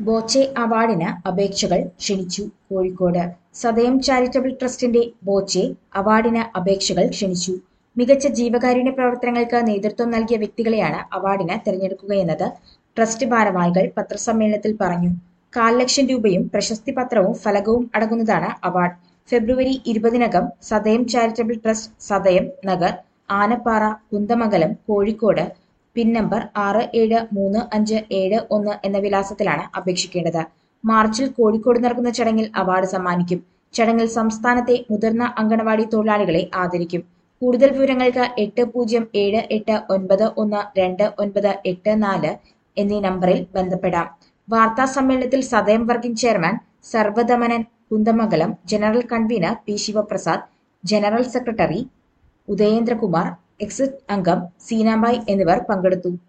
ബോച്ചെ അവാർഡിന് അപേക്ഷകൾ ക്ഷണിച്ചു കോഴിക്കോട് സദയം ചാരിറ്റബിൾ ട്രസ്റ്റിന്റെ ബോച്ചെ അവാർഡിന് അപേക്ഷകൾ ക്ഷണിച്ചു മികച്ച ജീവകാരുണ്യ പ്രവർത്തനങ്ങൾക്ക് നേതൃത്വം നൽകിയ വ്യക്തികളെയാണ് അവാർഡിന് തെരഞ്ഞെടുക്കുകയെന്നത് ട്രസ്റ്റ് ഭാരവാഹികൾ പത്രസമ്മേളനത്തിൽ പറഞ്ഞു കാൽ ലക്ഷം രൂപയും പ്രശസ്തി പത്രവും ഫലകവും അടങ്ങുന്നതാണ് അവാർഡ് ഫെബ്രുവരി ഇരുപതിനകം സദയം charitable trust Sadayam Nagar Anappara Kunnamangalam Kozhikode pin number ആറ് ഏഴ് മൂന്ന് അഞ്ച് ഏഴ് ഒന്ന് എന്ന വിലാസത്തിലാണ് അപേക്ഷിക്കേണ്ടത് മാർച്ചിൽ കോഴിക്കോട് നടക്കുന്ന ചടങ്ങിൽ അവാർഡ് സമ്മാനിക്കും ചടങ്ങിൽ സംസ്ഥാനത്തെ മുതിർന്ന അങ്കണവാടി തൊഴിലാളികളെ ആദരിക്കും കൂടുതൽ വിവരങ്ങൾക്ക് എട്ട് പൂജ്യം ഏഴ് എട്ട് ഒൻപത് ഒന്ന് രണ്ട് ഒൻപത് എട്ട് നാല് എന്നീ നമ്പറിൽ ബന്ധപ്പെടാം വാർത്താ സമ്മേളനത്തിൽ Sadayam working chairman Sarvadamanan Kunnamangalam general convener P Sivaprasad general secretary Udayendrakumar എക്സിറ്റ് അംഗം സീനാബായ് എന്നിവർ പങ്കെടുത്തു